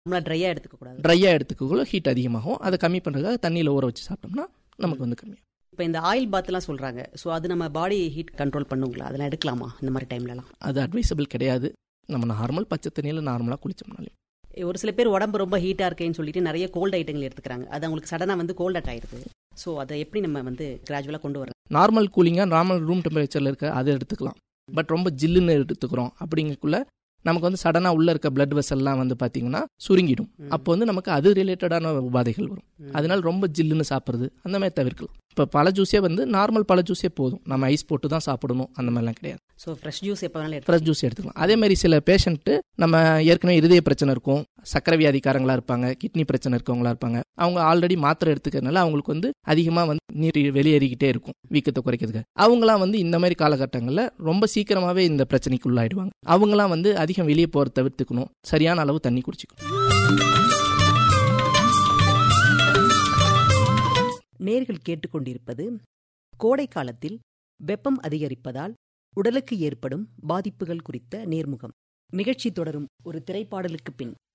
நம்மளா ட்ரையா எடுத்துக்க கூடாது ட்ரையாக எடுத்துக்கக்குள்ள ஹீட் அதிகமாகும் அதை கம்மி பண்ணுறதுக்காக தண்ணியில் ஊற வச்சு சாப்பிட்டோம்னா நமக்கு வந்து கம்மியாகும் இப்போ இந்த ஆயில் பாத்லாம் சொல்றாங்க ஸோ அது நம்ம பாடி ஹீட் கண்ட்ரோல் பண்ணுங்களா அதெல்லாம் எடுக்கலாமா இந்த மாதிரி டைம்லலாம் அது அட்வைசபிள் கிடையாது நம்ம நார்மல் பச்சை தண்ணியில் நார்மலாக குளிச்சோம்னாலே ஒரு சில பேர் உடம்பு ரொம்ப ஹீட்டாக இருக்கேன்னு சொல்லிட்டு நிறைய கோல்ட் ஐட்டங்கள் எடுத்துக்கிறாங்க அது அவங்களுக்கு சடனாக வந்து கோல்ட் அட் ஆயிருது ஸோ அதை எப்படி நம்ம வந்து கிராஜுவலாக கொண்டு வரலாம் நார்மல் கூலிங்காக நார்மல் ரூம் டெம்பரேச்சரில் இருக்க அதை எடுத்துக்கலாம் பட் ரொம்ப ஜில்லுன்னு எடுத்துக்கிறோம் அப்படிங்கக்குள்ள நமக்கு வந்து சடனாக உள்ள இருக்க பிளட் வெசல்லாம் வந்து பார்த்தீங்கன்னா சுருங்கிடும் ம். அப்போ வந்து நமக்கு அது ரிலேட்டடான உபாதைகள் வரும் ம். அதனால ரொம்ப ஜில்லுன்னு சாப்பிட்றது அந்த மாதிரி தவிர்க்கலாம் இப்போ பழ ஜூஸே வந்து நார்மல் பழ ஜூஸே போதும் நம்ம ஐஸ் போட்டு தான் சாப்பிடணும் அந்த மாதிரிலாம் கிடையாது ஸோ ஃப்ரெஷ் ஜூஸ் எப்போ வேணாலும் எடுத்து ஃப்ரெஷ் ஜூஸ் எடுத்துக்கலாம் அதே மாதிரி சில பேஷண்ட்டு நம்ம ஏற்கனவே இருதய பிரச்சனை இருக்கும் சக்கரை வியாதிக்காரங்களா இருப்பாங்க கிட்னி பிரச்சனை இருக்கவங்களா இருப்பாங்க அவங்க ஆல்ரெடி மாத்திரை எடுத்துக்கிறதுனால அவங்களுக்கு வந்து அதிகமாக வந்து நீர் வெளியேறிக்கிட்டே இருக்கும் வீக்கத்தை குறைக்கிறதுக்கு அவங்களாம் வந்து இந்த மாதிரி காலகட்டங்களில் ரொம்ப சீக்கிரமாகவே இந்த பிரச்சனைக்கு உள்ளாயிடுவாங்க அவங்களாம் வந்து அதிகம் வெளியே போகிற தவிர்த்துக்கணும் சரியான அளவு தண்ணி குடிச்சிக்கணும் நேர்கள் கேட்டுக்கொண்டிருப்பது கோடை காலத்தில் வெப்பம் அதிகரிப்பதால் உடலுக்கு ஏற்படும் பாதிப்புகள் குறித்த நேர்முகம் நிகழ்ச்சி தொடரும் ஒரு திரைப்பாடலுக்கு பின்